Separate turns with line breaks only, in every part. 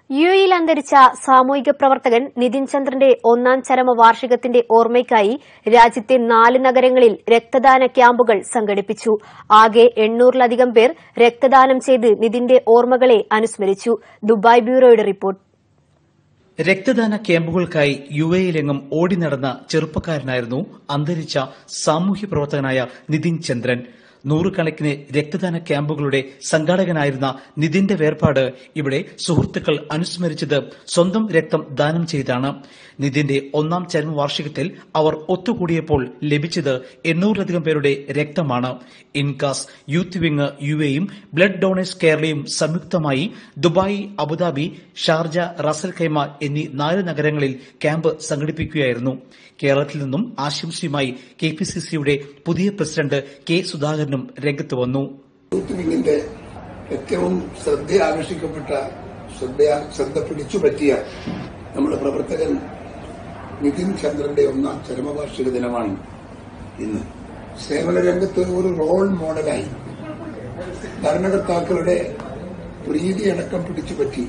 U എയിൽ അന്തരിച്ച സാമൂഹിക പ്രവർത്തകൻ നിതിൻ ചന്ദ്രന്റെ ഒന്നാം ചരമ വാർഷികത്തിന്റെ ഓർമ്മയ്ക്കായി രാജ്യത്തെ നാല് നഗരങ്ങളിൽ രക്തദാന ക്യാമ്പുകൾ സംഘടിപ്പിച്ചു ആകെ എണ്ണൂറിലധികം പേർ രക്തദാനം ചെയ്ത് നിതിന്റെ ഓർമ്മകളെ അനുസ്മരിച്ചു ദുബായ് ബ്യൂറോയുടെ റിപ്പോർട്ട്
രക്തദാന ക്യാമ്പുകൾക്കായി യു എയിലെങ്ങും ഓടി നടന്ന ചെറുപ്പക്കാരനായിരുന്നു അന്തരിച്ച സാമൂഹ്യ പ്രവർത്തകനായ നിതിൻ ചന്ദ്രൻ നൂറുകണക്കിന് രക്തദാന ക്യാമ്പുകളുടെ സംഘാടകനായിരുന്ന നിതിന്റെ വേർപാട് ഇവിടെ സുഹൃത്തുക്കൾ അനുസ്മരിച്ചത് സ്വന്തം രക്തം ദാനം ചെയ്താണ് നിതിന്റെ ഒന്നാം ചരമവാർഷികത്തിൽ അവർ ഒത്തുകൂടിയപ്പോൾ ലഭിച്ചത് എണ്ണൂറിലധികം പേരുടെ രക്തമാണ് ഇൻകാസ് യൂത്ത് വിങ് യു എയും ബ്ലഡ് ഡോണേഴ്സ് കേരളയും സംയുക്തമായി Dubai Abu Dhabi Sharjah Ras al Khaimah എന്നീ നാല് നഗരങ്ങളിൽ ക്യാമ്പ് സംഘടിപ്പിക്കുകയായിരുന്നു കേരളത്തിൽ നിന്നും ആശംസയുമായി കെ പി സി സിയുടെ പുതിയ പ്രസിഡന്റ് കെ സുധാകരനും രംഗത്ത് വന്നു
യൂത്ത് വിങ്ങിന്റെ ഏറ്റവും ശ്രദ്ധ ആകർഷിക്കപ്പെട്ട ശ്രദ്ധ ശ്രദ്ധ പിടിച്ചു പറ്റിയ നമ്മുടെ പ്രവർത്തകൻ നിതിൻ ചന്ദ്രന്റെ ഒന്നാം ചരമവാർഷിക ദിനമാണ് ഇന്ന് സേവന രംഗത്ത് ഒരു റോൾ മോഡലായി ഭരണകർത്താക്കളുടെ പ്രീതിയടക്കം പിടിച്ചുപറ്റി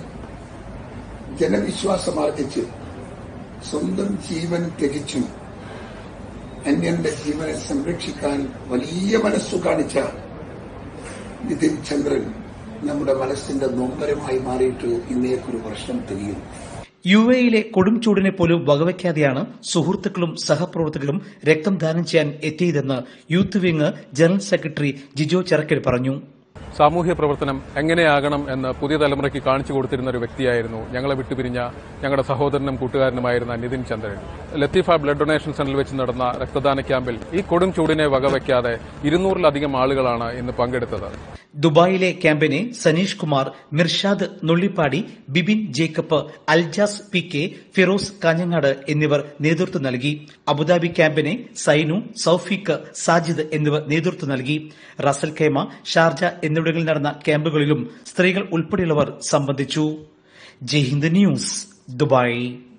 ജനവിശ്വാസമാർജിച്ച് സ്വന്തം ജീവൻ ത്യജിച്ചും അന്യന്റെ ജീവനെ സംരക്ഷിക്കാൻ വലിയ മനസ്സു കാണിച്ച നിതിൻ ചന്ദ്രൻ നമ്മുടെ മനസ്സിന്റെ നൊമ്പരമായി മാറിയിട്ട് ഇന്നേക്കൊരു വർഷം തിരിയും
യു എയിലെ കൊടും ചൂടിനെ പോലും വകവയ്ക്കാതെയാണ് സുഹൃത്തുക്കളും സഹപ്രവർത്തകരും രക്തം ദാനം ചെയ്യാൻ എത്തിയതെന്ന് youth wing general secretary Jijo Cherakkal പറഞ്ഞു
സാമൂഹ്യ പ്രവർത്തനം എങ്ങനെയാകണം എന്ന് പുതിയ തലമുറയ്ക്ക് കാണിച്ചു കൊടുത്തിരുന്ന ഒരു വ്യക്തിയായിരുന്നു ഞങ്ങളെ വിട്ടുപിരിഞ്ഞ ഞങ്ങളുടെ സഹോദരനും കൂട്ടുകാരനുമായിരുന്ന നിതിൻ ചന്ദ്രൻ ലത്തീഫ ബ്ലഡ് ഡൊണേഷൻ സെന്ററിൽ വെച്ച് നടന്ന രക്തദാന ക്യാമ്പിൽ ഈ കൊടും ചൂടിനെ വകവയ്ക്കാതെ ഇരുന്നൂറിലധികം ആളുകളാണ് ഇന്ന് പങ്കെടുത്തത്
ദുബായിലെ ക്യാമ്പിനെ Saneesh Kumar Mirshad Nullippadi Bibin Jacob Aljas P K Firoz Kanhangad എന്നിവർ നേതൃത്വം നൽകി അബുദാബി ക്യാമ്പിനെ സൈനു സൌഫീഖ് സാജിദ് എന്നിവർ നേതൃത്വം നൽകി റസൽ ഖേമ ഷാർജ എന്നിവിടങ്ങളിൽ നടന്ന ക്യാമ്പുകളിലും സ്ത്രീകൾ ഉൾപ്പെടെയുള്ളവർ സംബന്ധിച്ചു ജയ്ഹിന്ദ് ന്യൂസ് ദുബായ്